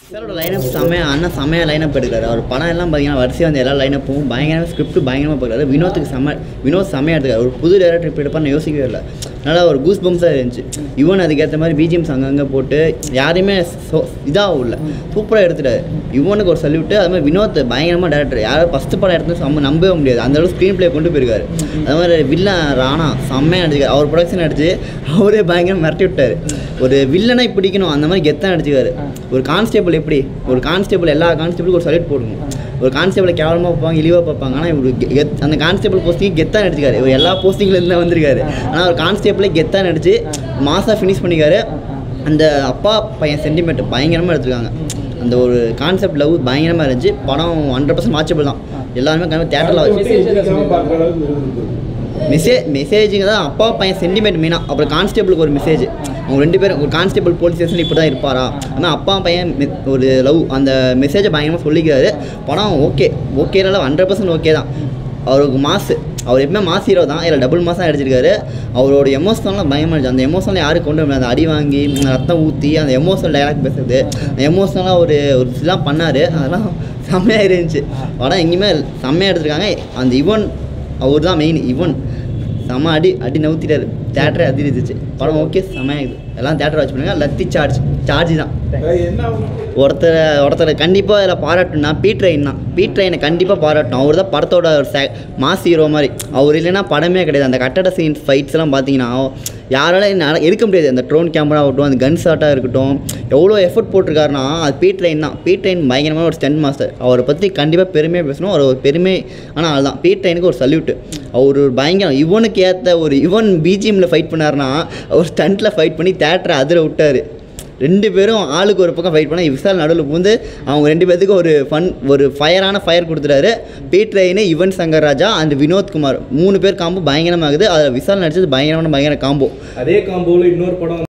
சாரோட லைனப் செம்மையா அண்ணன் செம்மையாக லைனப் எடுக்கிறாரு அவர் படம் எல்லாம் பார்த்தீங்கன்னா வரிசையாக வந்து எல்லா லைனப்பும் பயங்கரமாக ஸ்கிரிப்ட் பயங்கரமாக பார்க்குறாரு வினோத்துக்கு செம்ம வினோத் செம்மையாக எடுத்துக்காரு ஒரு புது டேரக்டர் இப்படி எடுப்பான்னு யோசிக்கவே இல்லை நல்லா ஒரு கூஸ் பம்ஸாக இருந்துச்சு இவன் அதுக்கேற்ற மாதிரி பிஜிஎம்ஸ் அங்கங்கே போட்டு யாரையுமே இதாக இல்லை சூப்பராக எடுத்துட்டாரு இவனுக்கு ஒரு சல்யூட்டு அது மாதிரி வினோத் பயங்கரமாக டேரக்டர் யாரும் ஃபஸ்ட்டு படம் எடுத்து செம்ம நம்பவே முடியாது அந்த அளவுக்கு ஸ்க்ரீன் ப்ளே கொண்டு போயிருக்காரு அது மாதிரி வில்லன் ராணா செம்மையாக அடிச்சுக்காரு அவர் ப்ரொடக்ஷன் அடிச்சு அவரே பயங்கரம் மிரட்டி விட்டார் ஒரு வில்லனை பிடிக்கணும் அந்த மாதிரி கெத்தான் அடிச்சுக்காரு ஒரு கான்ஸ்டேபிள் எப்படி ஒரு கான்ஸ்டேபிள் எல்லா கான்ஸ்டேபிளுக்கும் ஒரு சல்யூட் போடுங்க ஒரு கான்ஸ்டேபிளை கேவலமாக பார்ப்பாங்க இழிவாக பார்ப்பாங்க ஆனால் இவர் கெ- கெத் அந்த கான்ஸ்டேபிள் போஸ்டிங் கெத்தாக நடிச்சிருக்காரு இவர் எல்லா போஸ்டிங்லேருந்து தான் வந்திருக்காரு ஆனால் ஒரு கான்ஸ்டேபிளே கெத்தாக நடிச்சு மாசாக ஃபினிஷ் பண்ணிக்காரு அந்த அப்பா பையன் சென்டிமெண்ட் பயங்கரமாக எடுத்திருக்காங்க அந்த ஒரு கான்செப்ட் லவ் பயங்கரமாக இருந்துச்சு படம் ஹண்ட்ரட் பர்சன்ட் வாட்சபிள் தான் எல்லாருமே கண்டிப்பாக தேட்டரில் வச்சு மெசேஜ் மெசேஜுங்க தான் அப்பா பையன் சென்டிமெண்ட் மெயினாக அப்புறம் கான்ஸ்டேபிளுக்கு ஒரு மெசேஜ் அவங்க ரெண்டு பேரும் ஒரு கான்ஸ்டேபிள் போலீஸ் ஸ்டேஷன் இப்படி தான் இருப்பாரா ஆனால் அப்பா பையன் மெ- ஒரு லவ் அந்த மெசேஜை பயங்கரமாக சொல்லிக்கிறாரு படம் ஓகே ஓகேனால ஹண்ட்ரட் பர்சன்ட் ஓகே தான் அவருக்கு மாசு அவர் எப்பவுமே மாஸ் ஹீரோ தான் இதில் டபுள் மாதம் அடிச்சிருக்காரு அவரோட எமோஷனல்லாம் பயமாக இருந்துச்சு அந்த எமோஷனில் யாரும் கொண்டு வர முடியாது அந்த அடி வாங்கி ரத்தம் ஊற்றி அந்த எமோஷனல் டைலாக் பேசுறது அந்த எமோஷனலாக ஒரு ஒரு இதெல்லாம் பண்ணார் அதெல்லாம் செம்மையாக இருந்துச்சு படம் எங்கேயுமே செம்மையாக எடுத்திருக்காங்க அந்த இவன் அவர் தான் மெயின் இவன் செம்ம அடி அடி நவுத்திட்டாரு தேட்டரே அதிரிச்சிச்சு படம் ஓகே செம்மையாகுது எல்லாம் தேட்டர் வாட்ச் பண்ணுங்க லத்தி சார்ஜ் சார்ஜ் தான் ஒருத்தரை ஒருத்தரை கண்டிப்பாக இதில் பாராட்டணும்னா பீ ட்ரெயின் தான் பீ ட்ரெயினை கண்டிப்பாக பாராட்டணும் அவர் தான் படத்தோட ஒரு சே மாஸ் ஹீரோ மாதிரி அவர் இல்லைன்னா படமே கிடையாது அந்த கட்டட சீன்ஸ் ஃபைட்ஸ்லாம் பார்த்தீங்கன்னா யாரால நட- எடுக்க முடியாது அந்த ட்ரோன் கேமரா ஆகட்டும் அந்த கன் ஷாட்டாக இருக்கட்டும் எவ்வளோ எஃபர்ட் போட்டிருக்காருன்னா அது பீ ட்ரெயின் தான் பீ ட்ரெயின் பயங்கரமான ஒரு ஸ்டென்ட் மாஸ்டர் அவரை பற்றி கண்டிப்பாக பெருமையாக பேசணும் அவர் ஒரு பெருமை ஆனால் அதுதான் பீ ட்ரெயினுக்கு ஒரு சல்யூட் அவர் ஒரு பயங்கரம் இவனுக்கு ஏற்ற ஒரு இவன் பிஜிஎம்மில் ஃபைட் பண்ணாருன்னா அவர் ஸ்டண்ட்டில் ஃபைட் பண்ணி தேட்டரை அதிர விட்டார் ரெண்டு பேரும் ஆளுக்கு ஒரு பக்கம் ஃபைட் பண்ணால் விசால் நடுவில் பூந்து அவங்க ரெண்டு பேத்துக்கு ஒரு ஃபன் ஒரு ஃபயரான ஃபயர் கொடுத்துட்டாரு பீட்ரெயின் யுவன் சங்கர் ராஜா அண்ட் வினோத்குமார் மூணு பேர் காம்போ பயங்கரமாகுது அதில் விசால் நடிச்சது பயங்கரமான பயங்கர காம்போ அதே காம்போல இன்னொரு படம்